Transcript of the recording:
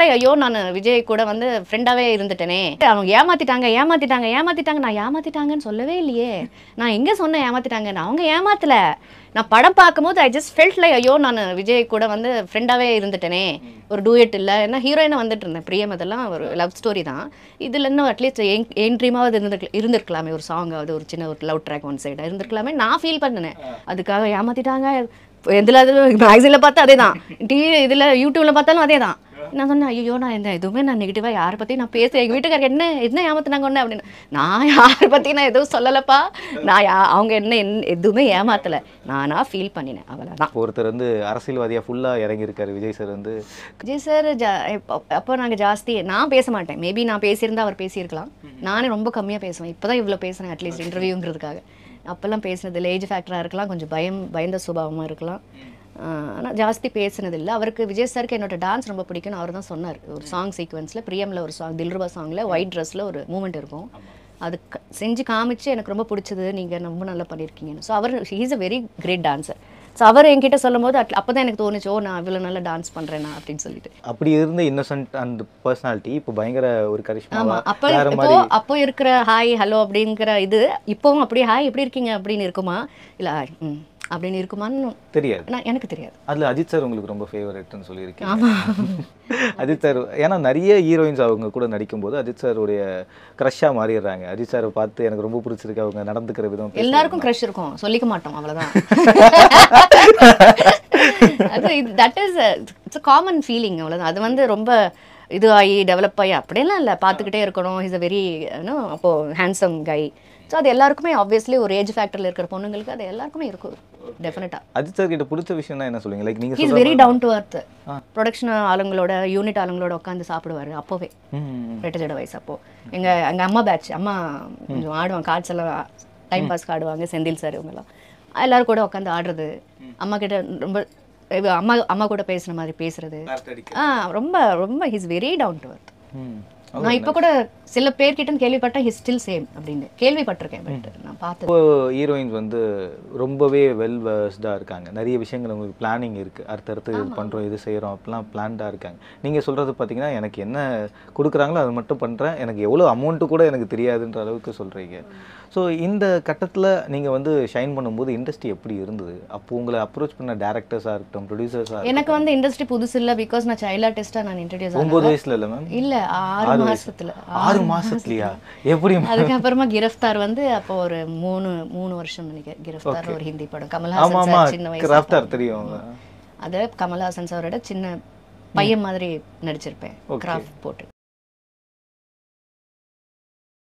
ஐயோ நான் விஜய் கூட வந்து ஃப்ரெண்டாவே இருந்துட்டேனே அவங்க ஏமாத்திட்டாங்க ஏமாத்திட்டாங்க ஏமாத்திட்டாங்க நான் ஏமாத்திட்டாங்கன்னு சொல்லவே இல்லையே நான் எங்க சொன்னேன் ஏமாத்திட்டாங்கன்னு அவங்க ஏமாத்தல நான் படம் பார்க்கும்போது ஐ ஜஸ்ட் ஃபெல்ட் லை ஐயோ நான் விஜய் கூட வந்து ஃப்ரெண்டாவே இருந்துட்டேனே ஒரு டூயட் இல்லை ஏன்னா ஹீரோயினாக வந்துட்டு இருந்தேன் பிரியம் அதெல்லாம் ஒரு லவ் ஸ்டோரி தான் இதில் இன்னும் அட்லீஸ்ட் என் என் ட்ரீமாவது இருந்திருக்க இருந்திருக்கலாமே ஒரு சாங்காவது ஒரு சின்ன ஒரு லவ் ட்ராக் ஒன் சைடாக இருந்திருக்கலாமே நான் ஃபீல் பண்ணினேன் அதுக்காக ஏமாத்திட்டாங்க எதில் அது மேக்சினில் பார்த்தா அதே தான் டிவி இதில் யூடியூப்பில் பார்த்தாலும் அதே தான் நான் சொன்னேன் ஐயோ நான் இந்த எதுவுமே நான் நெகட்டிவாக யாரை பற்றி நான் பேச எங்கள் வீட்டுக்காரர் என்ன என்ன ஏமாத்தினாங்க ஒன்று அப்படின்னு நான் யாரை பற்றி நான் எதுவும் சொல்லலப்பா நான் யா அவங்க என்ன என் எதுவுமே ஏமாத்தலை நானாக ஃபீல் பண்ணினேன் அவ்வளோதான் இப்போ ஒருத்தர் வந்து அரசியல்வாதியா ஃபுல்லா இறங்கியிருக்காரு விஜய் சார் வந்து விஜய் சார் ஜா இப்போ அப்போ நாங்கள் ஜாஸ்தி நான் பேச மாட்டேன் மேபி நான் பேசியிருந்தா அவர் பேசியிருக்கலாம் நானே ரொம்ப கம்மியாக பேசுவேன் இப்போ தான் இவ்வளோ பேசுனேன் அட்லீஸ்ட் இன்டர்வியூங்கிறதுக்காக அப்போல்லாம் பேசினதில்ல ஏஜ் ஃபேக்டராக இருக்கலாம் கொஞ்சம் பயம் பயந்த சுபாவமாக இருக்கலாம் ஆனால் ஜாஸ்தி பேசினது இல்லை அவருக்கு விஜய் சாருக்கு என்னோட டான்ஸ் ரொம்ப பிடிக்கும்னு அவர் தான் சொன்னார் ஒரு சாங் சீக்வன்ஸில் பிரியமில் ஒரு சாங் தில்ருபா சாங்கில் ஒயிட் ட்ரெஸ்ஸில் ஒரு மூமெண்ட் இருக்கும் அது க- செஞ்சு காமிச்சு எனக்கு ரொம்ப பிடிச்சது நீங்கள் ரொம்ப நல்லா பண்ணியிருக்கீங்கன்னு ஸோ அவர் he's a very great dancer so அவர் என்கிட்ட சொல்லும் போது அப்போ தான் எனக்கு தோணுச்சு ஓ நான் இவ்வளோ நல்லா டான்ஸ் பண்ணுறேனா அப்படின்னு சொல்லிட்டு அப்படி இருந்த இன்னசென்ட் அண்ட் பர்சனாலிட்டி இப்போ பயங்கர ஒரு கரிஷ்மா ஆமா அப்போ வேற இப்போ மாதிரி அப்போ இருக்கிற ஹாய் ஹலோ அப்படிங்கிற இது இப்போவும் அப்படியே ஹாய் எப்படி இருக்கீங்க அப்படின்னு இருக்குமா இல்ல "Hi, ம் அப்படின்னு இருக்குமான்னு தெரியாது நான் எனக்கு தெரியாது அதுல அஜித் சார் உங்களுக்கு ரொம்ப ஃபேவரட்னு சொல்லியிருக்கீங்க அஜித் சார் ஏன்னா நிறைய ஹீரோயின்ஸ் அவங்க கூட நடிக்கும்போது அஜித் சாருடைய க்ரஷ்ஷாக மாறிடுறாங்க அஜித் சாரை பார்த்து எனக்கு ரொம்ப பிடிச்சிருக்கு அவங்க நடந்துக்கிற விதம் பேசுற எல்லாருக்கும் க்ரஷ் இருக்கும் சொல்லிக்க மாட்டோம் அவ்வளவுதான் அது that is it's common feeling அவ்வளவுதான் அது வந்து ரொம்ப இது ஆகி டெவலப் ஆகி அப்படியெல்லாம் இல்லை பார்த்துக்கிட்டே இருக்கணும் இஸ் அ வெரி அப்போ ஹேண்ட்ஸம் கை ஸோ அது எல்லாருக்குமே ஆப்வியஸ்லி ஒரு ஏஜ் ஃபேக்டரில் இருக்கிற பொண்ணுங்களுக்கு அது எல்லாருக்குமே இருக்கும் டெஃபினட்டாக அஜித் சார் கிட்ட பிடிச்ச விஷயம்னா என்ன சொல்லுங்க லைக் நீங்க ஹீஸ் சொல்ற வெரி டவுன் டு அர்த் ஆ. ப்ரொடக்ஷன் ஆளுங்களோட யூனிட் ஆளுங்களோட உட்காந்து சாப்பிடுவாரு அப்போவே ம், ரிட்டையர்ட் வயசு அப்போ எங்க எங்க அம்மா பேட்ச் அம்மா கொஞ்சம் ஆடுவாங்க கார்ட்ஸ் எல்லாம் டைம் பாஸ்க்கு ஆடுவாங்க செந்தில் சார் இவங்கெல்லாம் எல்லாரும் கூட உட்காந்து ஆடுறது அம்மா கிட்ட ரொம்ப இவ அம்மா அம்மா கூட பேசுன மாதிரி பேசுறது ஆ ரொம்ப ரொம்ப ஹிஸ் வெரி டவுன் டு அர்த் ம். நான் இப்போ கூட சில பேர்கிட்ட கேள்விப்பட்டேன் ஹிஸ் ஸ்டில் சேம் அப்படின்னு கேள்விப்பட்டிருக்கேன் பட் நான் பார்த்தது இப்போ ஹீரோயின்ஸ் வந்து ரொம்பவே வெல் வர்ஸ்டாக இருக்காங்க நிறைய விஷயங்கள் உங்களுக்கு பிளானிங் இருக்குது அடுத்தடுத்து இது பண்ணுறோம் இது செய்கிறோம் அப்படிலாம் பிளான்டாக இருக்காங்க நீங்கள் சொல்கிறது பார்த்தீங்கன்னா எனக்கு என்ன கொடுக்குறாங்களோ அதை மட்டும் பண்ணுறேன் எனக்கு எவ்வளோ அமௌண்ட்டு கூட எனக்கு தெரியாதுன்ற அளவுக்கு சொல்கிறீங்க ஸோ இந்த கட்டத்தில் நீங்கள் வந்து ஷைன் பண்ணும்போது இண்டஸ்ட்ரி எப்படி இருந்தது அப்போ உங்களை அப்ரோச் பண்ண டேரக்டர்ஸாக இருக்கட்டும் ப்ரொடியூசர்ஸாக எனக்கு வந்து இண்டஸ்ட்ரி புதுசு இல்லை பிகாஸ் நான் சைல்ட் ஆர்டிஸ்டாக நான் இன்ட்ரடியூஸ் ஒம்பது வயசுல இல்லை மேம் இல்ல ஆறு மாசத்துல ஆறு மாசத்துலையா எப்படி அதுக்கப்புறமா கிரஃப்தார் வந்து அப்போ ஒரு மூணு மூணு வருஷம் நினைக்கிறேன் கிரஃப்தார் ஒரு ஹிந்தி படம் ஆமா கமல்ஹாசன் ஆமா சார் சின்ன வயசு கிராஃப்டார் தெரியும் அது கமல்ஹாசன் சாரோட சின்ன பையன் மாதிரி நடிச்சிருப்பேன் கிராஃப்ட் போட்டு